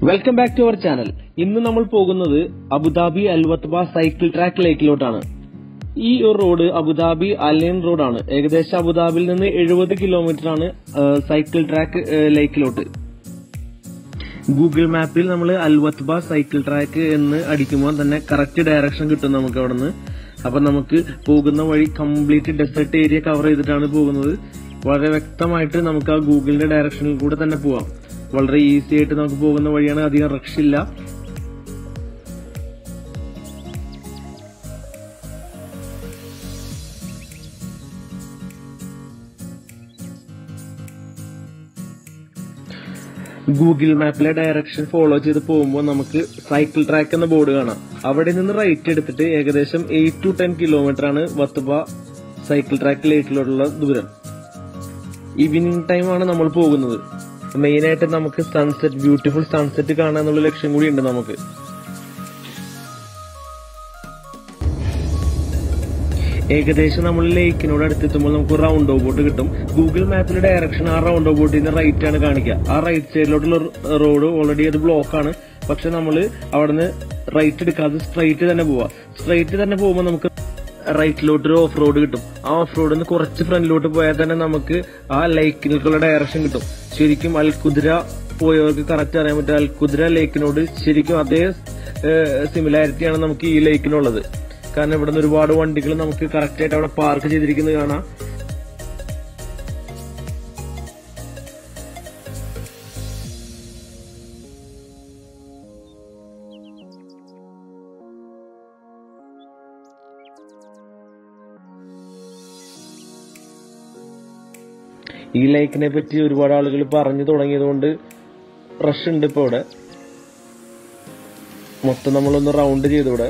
welcome back to our channel ഇന്ന് നമ്മൾ പോകുന്നത് അബുദാബി അൽവത്ബ സൈക്കിൾ ട്രാക്ക് ലേക്കിലോട്ടാണ് ഈ ഒരു റോഡ് അബുദാബി അലൈൻ റോഡാണ് ഏകദേശം അബുദാബിയിൽ നിന്ന് എഴുപത് കിലോമീറ്റർ ആണ് ആ, സൈക്കിൾ ട്രാക്ക് ആ, ലേക്കിലോട്ട് ഗൂഗിൾ മാപ്പിൽ നമ്മൾ അൽവത്ബ സൈക്കിൾ ട്രാക്ക് എന്ന് അടിക്കുമ്പോൾ തന്നെ കറക്റ്റ് ഡയറക്ഷൻ കിട്ടും നമുക്ക് അവിടെ നിന്ന് അപ്പൊ നമുക്ക് പോകുന്ന വഴി കംപ്ലീറ്റ് ഡെസേർട്ട് ഏരിയ കവർ ചെയ്തിട്ടാണ് പോകുന്നത് വളരെ വ്യക്തമായിട്ട് നമുക്ക് ആ ഗൂഗിളിന്റെ ഡയറക്ഷനിൽ കൂടെ തന്നെ പോവാം വളരെ ഈസി ആയിട്ട് നമുക്ക് പോകുന്ന വഴിയാണ് അധികം റഷ് ഇല്ല ഗൂഗിൾ മാപ്പിലെ ഡയറക്ഷൻ ഫോളോ ചെയ്ത് പോകുമ്പോൾ നമുക്ക് സൈക്കിൾ ട്രാക്ക് എന്ന ബോർഡ് കാണാം അവിടെ നിന്ന് റൈറ്റ് എടുത്തിട്ട് ഏകദേശം എയ്റ്റ് ടു ടെൻ കിലോമീറ്റർ ആണ് വത്തുബ സൈക്കിൾ ട്രാക്ക് ലേക്കിലോട്ടുള്ള ദൂരം ഈവനിങ് ടൈം ആണ് നമ്മൾ പോകുന്നത് മെയിൻ ആയിട്ട് നമുക്ക് സൺസെറ്റ് ബ്യൂട്ടിഫുൾ സൺസെറ്റ് കാണാന്നുള്ള ലക്ഷ്യം കൂടി ഉണ്ട് നമുക്ക് ഏകദേശം നമ്മൾ ലേക്കിനോട് അടുത്തെത്തുമ്പോൾ നമുക്ക് റൗണ്ട് ബോട്ട് കിട്ടും ഗൂഗിൾ മാപ്പിലെ ഡയറക്ഷൻ ആ റൗണ്ട് ബോട്ടിൽ നിന്ന് റൈറ്റ് ആണ് കാണിക്കുക ആ റൈറ്റ് സൈഡിലോട്ടുള്ള റോഡ് ഓൾറെഡി അത് ബ്ലോക്ക് ആണ് പക്ഷെ നമ്മൾ അവിടുന്ന് റൈറ്റ് എടുക്കാതെ സ്ട്രൈറ്റ് തന്നെ പോവാ സ്ട്രൈറ്റ് തന്നെ പോകുമ്പോൾ നമുക്ക് റൈറ്റിലോട്ട് ഒരു ഓഫ് റോഡ് കിട്ടും ആ ഓഫ് റോഡിൽ നിന്ന് കുറച്ച് ഫ്രണ്ടിലോട്ട് പോയാൽ തന്നെ നമുക്ക് ആ ലേക്കിലേക്കുള്ള ഡയറക്ഷൻ കിട്ടും ശരിക്കും അൽകുതിര പോയവർക്ക് കറക്റ്റ് അറിയാൻ പറ്റും അൽകുതിര ലേക്കിനോട് ശരിക്കും അതേ സിമിലാരിറ്റിയാണ് നമുക്ക് ഈ ലേക്കിനുള്ളത് കാരണം ഇവിടുന്ന് ഒരുപാട് വണ്ടികൾ നമുക്ക് കറക്റ്റ് ആയിട്ട് അവിടെ പാർക്ക് ചെയ്തിരിക്കുന്നത് കാണാം ഈ ലേക്കിനെ പറ്റി ഒരുപാട് ആളുകൾ പറഞ്ഞു തുടങ്ങിയതുകൊണ്ട് റഷ് ഉണ്ട് ഇപ്പൊ ഇവിടെ മൊത്തം നമ്മളൊന്ന് റൗണ്ട് ചെയ്തൂടെ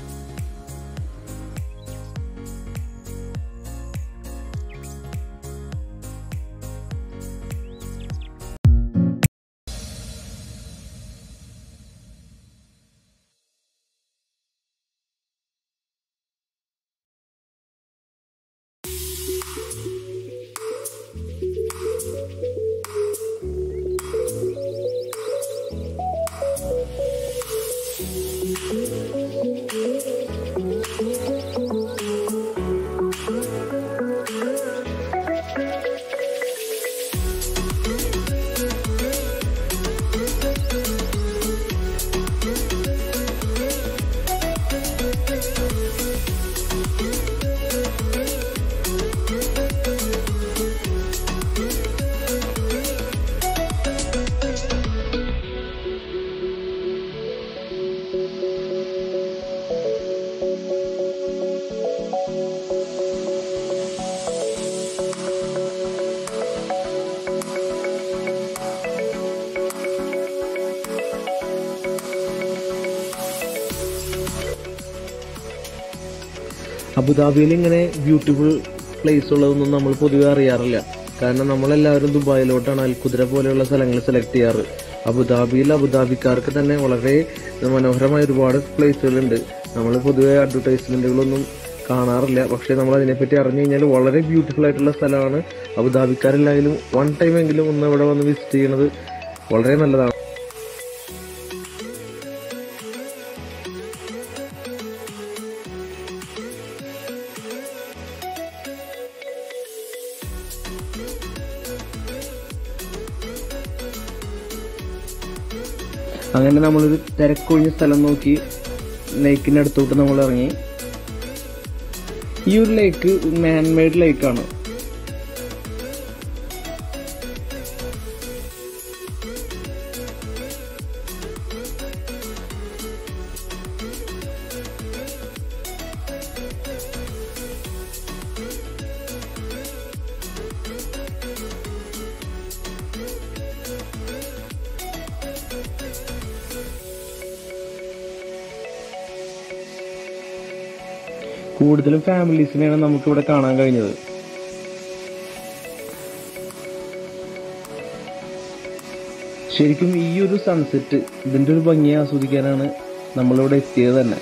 അബുദാബിയിൽ ഇങ്ങനെ ബ്യൂട്ടിഫുൾ പ്ലേസ് ഉള്ളതൊന്നും നമ്മൾ പൊതുവെ അറിയാറില്ല കാരണം നമ്മളെല്ലാവരും ദുബായിലോട്ടാണ് അൽക്കുതിര പോലെയുള്ള സ്ഥലങ്ങൾ സെലക്ട് ചെയ്യാറ് അബുദാബിയിൽ അബുദാബിക്കാർക്ക് തന്നെ വളരെ മനോഹരമായ ഒരുപാട് പ്ലേസുകളുണ്ട് നമ്മൾ പൊതുവെ അഡ്വർടൈസ്മെന്റുകളൊന്നും കാണാറില്ല പക്ഷെ നമ്മൾ അതിനെപ്പറ്റി അറിഞ്ഞു കഴിഞ്ഞാൽ വളരെ ബ്യൂട്ടിഫുൾ ആയിട്ടുള്ള സ്ഥലമാണ് അബുദാബിക്കാരെല്ലായാലും വൺ ടൈം എങ്കിലും ഒന്ന് ഇവിടെ വന്ന് വിസിറ്റ് ചെയ്യുന്നത് വളരെ നല്ലതാണ് അങ്ങനെ നമ്മളൊരു തിരക്കൊഴിഞ്ഞ സ്ഥലം നോക്കി ലേക്കിന്റെ അടുത്തോട്ട് നമ്മൾ ഇറങ്ങി ഈ ഒരു ലേക്ക് മാൻമെയ്ഡ് ലേക്കാണ് കൂടുതലും ഫാമിലീസിനെയാണ് നമുക്ക് ഇവിടെ കാണാൻ കഴിഞ്ഞത് ശരിക്കും ഈ ഒരു സൺസെറ്റ് ഇതിന്റെ ഒരു ഭംഗി ആസ്വദിക്കാനാണ് നമ്മളിവിടെ എത്തിയത് തന്നെ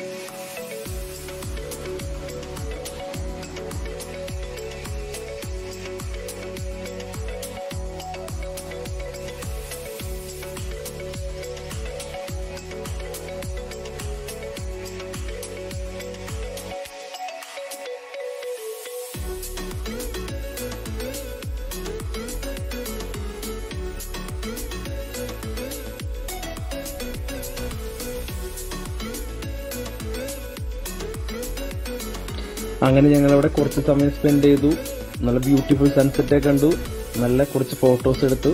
അങ്ങനെ ഞങ്ങൾ അവിടെ കുറച്ച് സമയം സ്പെൻഡ് ചെയ്തു നല്ല ബ്യൂട്ടിഫുൾ സൺസെറ്റ് കണ്ടു നല്ല കുറച്ച് ഫോട്ടോസ് എടുത്തു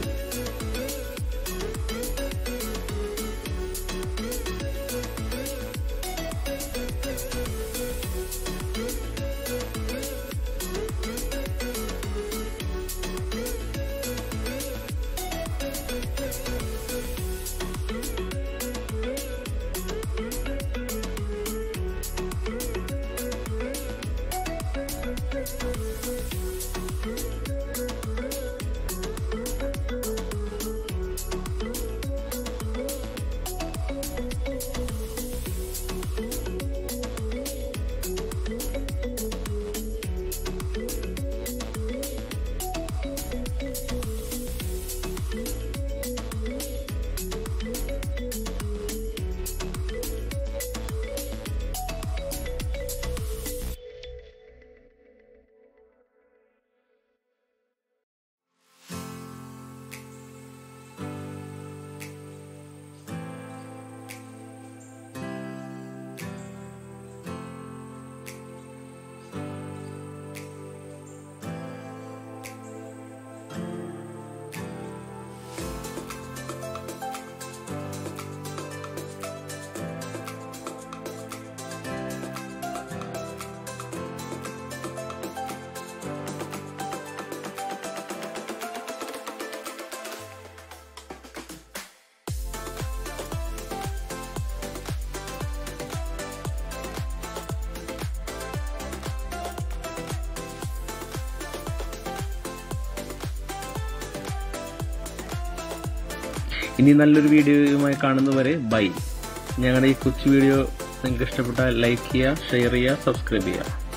ഇനി നല്ലൊരു വീഡിയോയുമായി കാണുന്നവരെ ബൈ ഞങ്ങളുടെ ഈ കൊച്ചു വീഡിയോ നിങ്ങൾക്ക് ഇഷ്ടപ്പെട്ടാൽ ലൈക്ക് ചെയ്യുക ഷെയർ ചെയ്യുക സബ്സ്ക്രൈബ് ചെയ്യുക